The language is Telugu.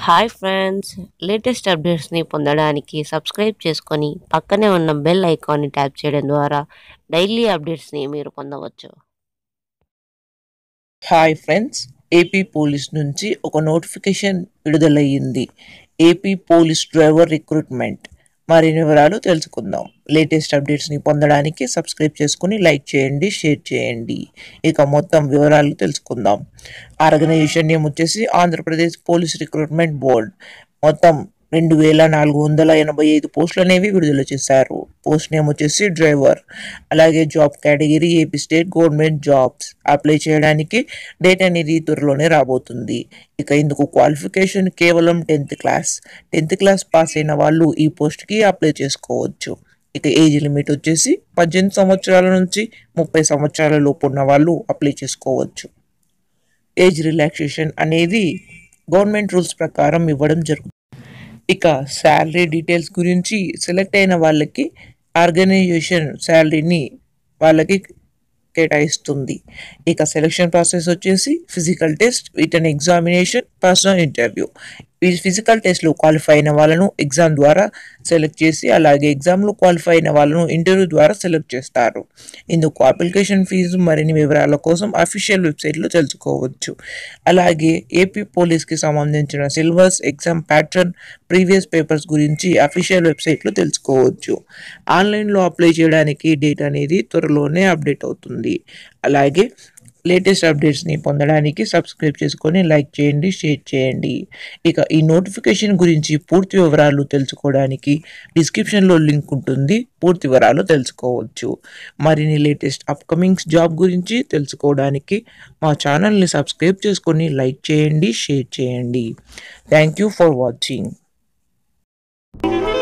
హాయ్ ఫ్రెండ్స్ లేటెస్ట్ అప్డేట్స్ని పొందడానికి సబ్స్క్రైబ్ చేసుకొని పక్కనే ఉన్న బెల్ ఐకాన్ని ట్యాప్ చేయడం ద్వారా డైలీ అప్డేట్స్ని మీరు పొందవచ్చు హాయ్ ఫ్రెండ్స్ ఏపీ పోలీస్ నుంచి ఒక నోటిఫికేషన్ విడుదలయ్యింది ఏపీ పోలీస్ డ్రైవర్ రిక్రూట్మెంట్ మరిన్ని వివరాలు తెలుసుకుందాం లేటెస్ట్ అప్డేట్స్ని పొందడానికి సబ్స్క్రైబ్ చేసుకుని లైక్ చేయండి షేర్ చేయండి ఇక మొత్తం వివరాలు తెలుసుకుందాం ఆర్గనైజేషన్ నేమ్ వచ్చేసి ఆంధ్రప్రదేశ్ పోలీస్ రిక్రూట్మెంట్ బోర్డ్ మొత్తం రెండు వేల నాలుగు వందల ఎనభై ఐదు పోస్టులు అనేవి విడుదల చేశారు పోస్ట్ నేమ్ వచ్చేసి డ్రైవర్ అలాగే job category AP state government jobs apply చేయడానికి డేట్ అనేది త్వరలోనే రాబోతుంది ఇక ఇందుకు క్వాలిఫికేషన్ కేవలం tenth class tenth class pass అయిన వాళ్ళు ఈ పోస్ట్కి అప్లై చేసుకోవచ్చు ఇక ఏజ్ లిమిట్ వచ్చేసి పద్దెనిమిది సంవత్సరాల నుంచి ముప్పై సంవత్సరాల లోపు ఉన్న వాళ్ళు అప్లై చేసుకోవచ్చు ఏజ్ రిలాక్సేషన్ అనేది గవర్నమెంట్ రూల్స్ ప్రకారం ఇవ్వడం జరుగుతుంది ఇక శాలరీ డీటెయిల్స్ గురించి సెలెక్ట్ అయిన వాళ్ళకి ఆర్గనైజేషన్ శాలరీని వాళ్ళకి కేటాయిస్తుంది ఇక సెలక్షన్ ప్రాసెస్ వచ్చేసి physical test written examination personal interview ఈ ఫిజికల్ టెస్ట్లో క్వాలిఫై అయిన వాళ్ళను ఎగ్జామ్ ద్వారా సెలెక్ట్ చేసి అలాగే ఎగ్జామ్లో క్వాలిఫై అయిన వాళ్ళను ఇంటర్వ్యూ ద్వారా సెలెక్ట్ చేస్తారు ఇందుకు అప్లికేషన్ ఫీజు మరిన్ని వివరాల కోసం అఫీషియల్ వెబ్సైట్లో తెలుసుకోవచ్చు అలాగే ఏపీ పోలీస్కి సంబంధించిన syllabus exam pattern previous papers గురించి అఫీషియల్ వెబ్సైట్లో తెలుసుకోవచ్చు ఆన్లైన్లో అప్లై చేయడానికి డేట్ అనేది త్వరలోనే అప్డేట్ అవుతుంది అలాగే లేటెస్ట్ అప్డేట్స్ని పొందడానికి సబ్స్క్రైబ్ చేసుకొని లైక్ చేయండి షేర్ చేయండి ఇక ఈ నోటిఫికేషన్ గురించి పూర్తి వివరాలు తెలుసుకోవడానికి డిస్క్రిప్షన్లో లింక్ ఉంటుంది పూర్తి వివరాలు తెలుసుకోవచ్చు మరిన్ని లేటెస్ట్ అప్కమింగ్ జాబ్ గురించి తెలుసుకోవడానికి మా ఛానల్ని సబ్స్క్రైబ్ చేసుకొని లైక్ చేయండి షేర్ చేయండి థ్యాంక్ యూ ఫర్ వాచింగ్